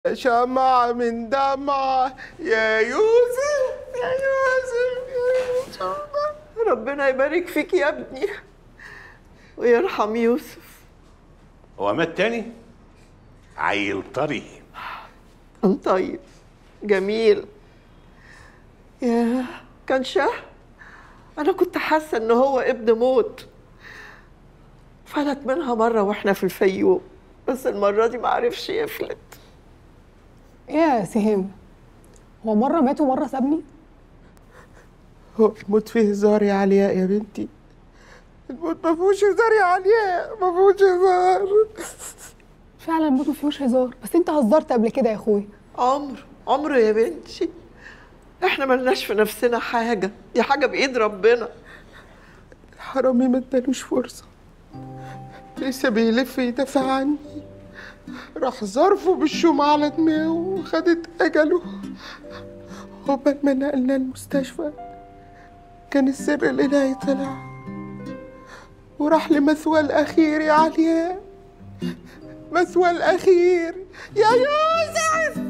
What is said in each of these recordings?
شمعة من دمعة يا يوسف يا يوسف يا يوسف ربنا يبارك فيك يا ابني ويرحم يوسف هو مات تاني عيل طري كان طيب جميل ياه كان شهر انا كنت حاسه ان هو ابن موت فلت منها مره واحنا في الفيوم بس المره دي ما عرفش يفلت يا سهام هو مرة مات ومرة سابني هو الموت فيه هزار يا علياء يا بنتي الموت ما فيهوش هزار يا علياء ما فيهوش هزار فعلا الموت مفيهوش هزار بس انت هزرت قبل كده يا اخويا عمر عمر يا بنتي احنا ملناش في نفسنا حاجه دي حاجه بايد ربنا حرامي ما ادالوش فرصة لسه بيلف يدافع عني راح ظرفه بالشوم على دماغه وخدت أجله عقبال ما نقلنا المستشفى كان السر الإلهي طلع وراح لمثوى الأخير يا علياء مثوى الأخير يا يوسف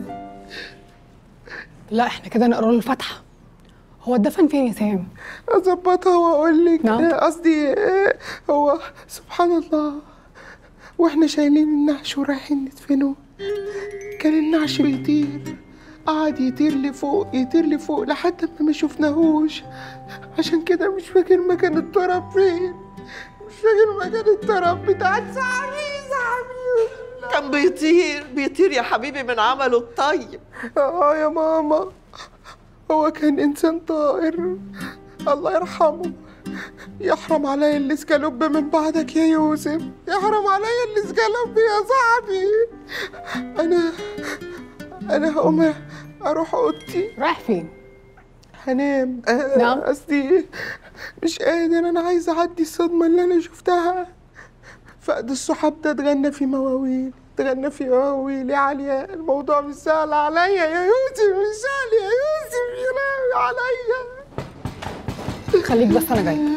لا احنا كده نقرا له الفاتحة هو اتدفن فين يا سهام اظبطها واقول لك نعم. آه، قصدي آه، هو سبحان الله واحنا شايلين النعش ورايحين ندفنه كان النعش بيطير قعد يطير لفوق يطير لفوق لحد ما ما شفناهوش عشان كده مش فاكر مكان التراب فين مش فاكر مكان التراب بتاع صاحبي صاحبي كان بيطير بيطير يا حبيبي من عمله الطيب اه يا ماما هو كان انسان طائر الله يرحمه يحرم عليا الاسكالوب من بعدك يا يوسف يحرم عليا الاسكالوب يا صاحبي انا انا هقوم اروح اوضتي رايح فين هنام آه، نعم. قصدي مش قادر انا عايز اعدي الصدمه اللي انا شفتها فقد الصحاب ده اتغنى في مواويل اتغنى في مواويل يا عليا الموضوع مش سهل عليا يا يوسف مش سهل يا يوسف يا لهوي عليا خليك بس انا جاي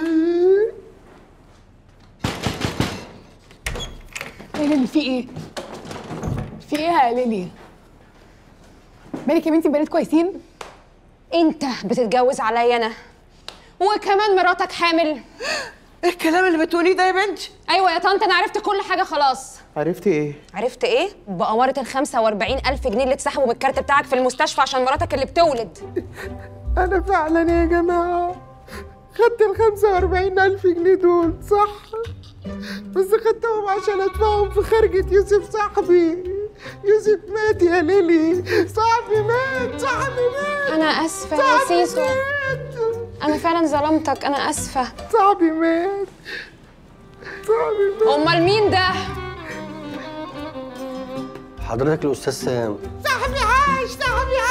يا ليلي في ايه في ايه يا ليلي مالك يا بنتي بنات كويسين انت بتتجوز عليا انا وكمان مراتك حامل ايه الكلام اللي بتقوليه ده يا بنتي ايوه يا طنط انا عرفت كل حاجه خلاص عرفتي ايه؟ عرفت ايه بأمارة ال 45 ألف جنيه اللي اتسحبوا بالكارت بتاعك في المستشفى عشان مراتك اللي بتولد انا فعلا يا جماعه خدت ال 45 ألف جنيه دول صح بس خدتهم عشان ادفعهم في خرجة يوسف صاحبي يوسف مات يا ليلي صاحبي مات صاحبي مات أنا آسفة يا صاحبي سيسو مات أنا فعلا ظلمتك أنا آسفة صاحبي مات صاحبي مات أمال مين ده؟ حضرتك الاستاذ سام صاحبي عايش صاحبي